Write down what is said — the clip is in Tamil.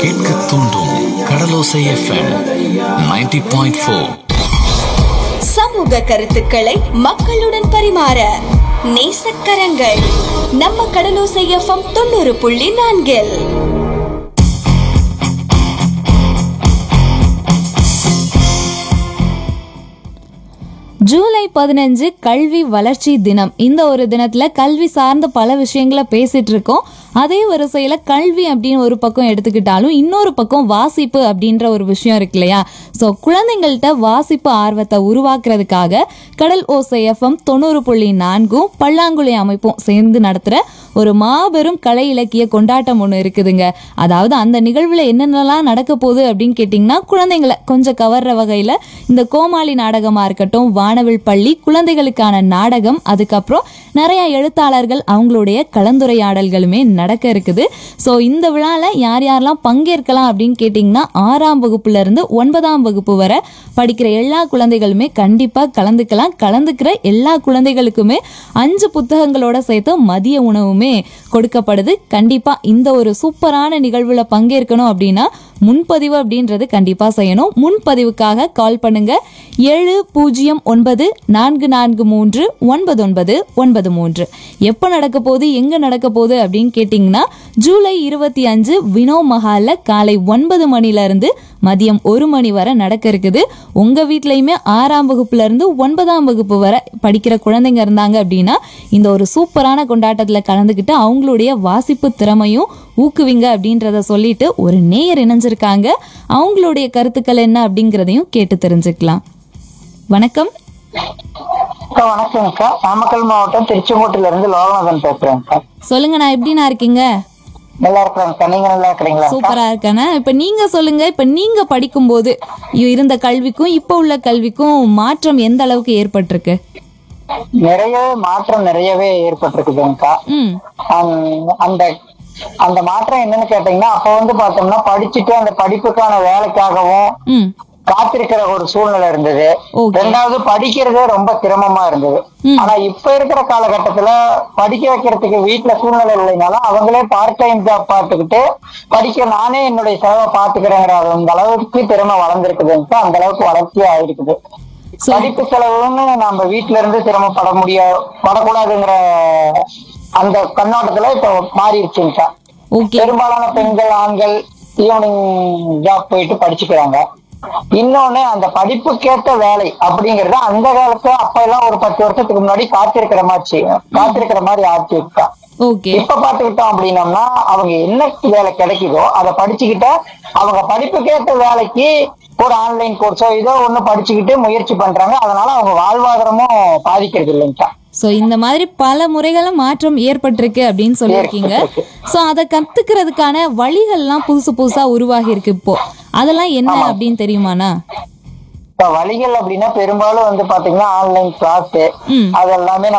கேட்க தூண்டும் கடலோசை எஃப்எம் 90.4 பாயிண்ட் ஃபோர் சமூக கருத்துக்களை மக்களுடன் பரிமாற நேசக்கரங்கள் நம்ம கடலோசை எஃப்எம் தொண்ணூறு புள்ளி நான்கில் ஜூலை பதினஞ்சு கல்வி வளர்ச்சி தினம் இந்த ஒரு தினத்துல கல்வி சார்ந்த பல விஷயங்களை பேசிட்டு இருக்கோம் அதே வரிசையில கல்வி அப்படின்னு ஒரு பக்கம் எடுத்துக்கிட்டாலும் இன்னொரு பக்கம் வாசிப்பு அப்படின்ற ஒரு விஷயம் இருக்கு இல்லையா ஸோ குழந்தைங்கள்ட்ட வாசிப்பு ஆர்வத்தை உருவாக்குறதுக்காக கடல் ஓசை எஃப்எம் தொண்ணூறு புள்ளி நான்கும் பல்லாங்குழி அமைப்பும் சேர்ந்து நடத்துற ஒரு மாபெரும் கலை இலக்கிய கொண்டாட்டம் ஒன்று இருக்குதுங்க அதாவது அந்த நிகழ்வுல என்னென்னலாம் நடக்க போகுது அப்படின்னு கேட்டிங்கன்னா குழந்தைங்களை கொஞ்சம் கவர்ற வகையில் இந்த கோமாளி நாடகமாக இருக்கட்டும் வானவில் பள்ளி குழந்தைகளுக்கான நாடகம் அதுக்கப்புறம் நிறைய எழுத்தாளர்கள் அவங்களுடைய கலந்துரையாடல்களுமே நடக்க இருக்குது ஸோ இந்த விழாவில் யார் யாரெல்லாம் பங்கேற்கலாம் அப்படின்னு கேட்டிங்கன்னா ஆறாம் வகுப்புல இருந்து ஒன்பதாம் வகுப்பு வரை படிக்கிற எல்லா குழந்தைகளுமே கண்டிப்பாக கலந்துக்கலாம் கலந்துக்கிற எல்லா குழந்தைகளுக்குமே அஞ்சு புத்தகங்களோட சேர்த்து மதிய உணவுமே கொடுக்கப்படுது கண்டிப்பாக இந்த ஒரு சூப்பரான நிகழ்வில் பங்கேற்கணும் அப்படின்னா முன்பதிவு அப்படின்றது கண்டிப்பாக செய்யணும் முன்பதிவுக்காக கால் பண்ணுங்க ஏழு பூஜ்ஜியம் ஒன்பது நான்கு நான்கு மூன்று ஒன்பது ஒன்பது ஒன்பது மூன்று எப்போ நடக்க போகுது எங்கே நடக்க போகுது அப்படின்னு கேட்டிங்கன்னா ஜூலை இருபத்தி அஞ்சு வினோ மஹாலில் காலை ஒன்பது மணிலேருந்து மதியம் ஒரு மணி வரை நடக்க இருக்குது உங்கள் வீட்லேயுமே ஆறாம் வகுப்புல இருந்து ஒன்பதாம் வகுப்பு வரை படிக்கிற குழந்தைங்க இருந்தாங்க அப்படின்னா இந்த ஒரு சூப்பரான கொண்டாட்டத்தில் கலந்துக்கிட்டு அவங்களுடைய வாசிப்பு திறமையும் ஊக்குவிங்க அப்படின்றத சொல்லிட்டு ஒரு நேயர் இணைஞ்சிருக்காங்க அவங்களுடைய கருத்துக்கள் என்ன அப்படிங்கிறதையும் கேட்டு தெரிஞ்சுக்கலாம் வணக்கம் அக்கா வணக்கம்க்கா நாமக்கல் மாவட்டம் திருச்செங்கோட்டுல இருந்து லோகநாதன் பேசுறேன்க்கா சொல்லுங்க நான் எப்படிண்ணா இருக்கீங்க நல்லா இருக்கிறேன்க்கா நீங்க நல்லா இருக்கிறீங்களா சூப்பரா இருக்கேண்ணா இப்ப நீங்க சொல்லுங்க இப்ப நீங்க படிக்கும்போது இருந்த கல்விக்கும் இப்ப உள்ள கல்விக்கும் மாற்றம் எந்த அளவுக்கு ஏற்பட்டிருக்கு நிறையவே மாற்றம் நிறையவே ஏற்பட்டிருக்குதுங்கக்கா ம் அந்த- அந்த அந்த மாற்றம் என்னன்னு கேட்டீங்கன்னா அப்ப வந்து பார்த்தோம்னா படிச்சுட்டு அந்த படிப்புக்கான வேலைக்காகவும் ம் காத்திருக்கிற ஒரு சூழ்நிலை இருந்தது Okay. ரெண்டாவது படிக்கிறதே ரொம்ப சிரமமா இருந்தது ம். ஆனா இப்ப இருக்கிற காலகட்டத்துல படிக்க வைக்கிறதுக்கு வீட்டுல சூழ்நிலை இல்லைனாலும் அவங்களே பார்ட் டைம் ஜாப் பார்த்துக்கிட்டு படிக்க நானே என்னுடைய செலவை பாத்துக்கிறேங்கிற அந்த அளவுக்கு திறமை வளர்ந்துருக்குதுன்ட்டு அந்த அளவுக்கு வளர்ச்சி ஆயிருக்குது So- படிப்பு செலவுன்னு நம்ம வீட்டுல இருந்து சிரமப்பட முடிய படக்கூடாதுங்கிற அந்த கண்ணோட்டத்துல இப்ப மாறிடுச்சுங்கக்கா ஓகே பெரும்பாலான பெண்கள் ஆண்கள் ஈவினிங் ஜாப் போயிட்டு படிச்சுக்கிறாங்க இன்னொன்னு அந்த படிப்புக்கேத்த வேலை அப்படிங்கறது அந்த காலத்துல அப்ப எல்லாம் ஒரு பத்து வருஷத்துக்கு முன்னாடி காத்திருக்கிற மாதிரி காத்திருக்கிற மாதிரி ஆச்சு இருக்கா ஓகே இப்ப பாத்துக்கிட்டோம் அப்படின்னம்னா அவங்க என்ன வேலை கிடைக்குதோ அதை படிச்சுக்கிட்டா அவங்க படிப்புக்கேத்த வேலைக்கு ஒரு ஆன்லைன் கோர்ஸோ இதோ ஒண்ணு படிச்சுக்கிட்டு முயற்சி பண்றாங்க அதனால அவங்க வாழ்வாதாரமும் பாதிக்கிறது இல்லைங்கக்கா ஸோ இந்த மாதிரி பல முறைகளும் மாற்றம் ஏற்பட்டிருக்கு அப்படின்னு சொல்லியிருக்கீங்க ஸோ அதை கத்துக்கிறதுக்கான வழிகள்லாம் புதுசு புதுசா உருவாகி இருக்கு இப்போ அதெல்லாம் என்ன அப்படின்னு தெரியுமாண்ணா இப்ப வழிகள் அப்படின்னா பெரும்பாலும் வந்து பாத்தீங்கன்னா ஆன்லைன் கிளாஸ் ம். அது எல்லாமே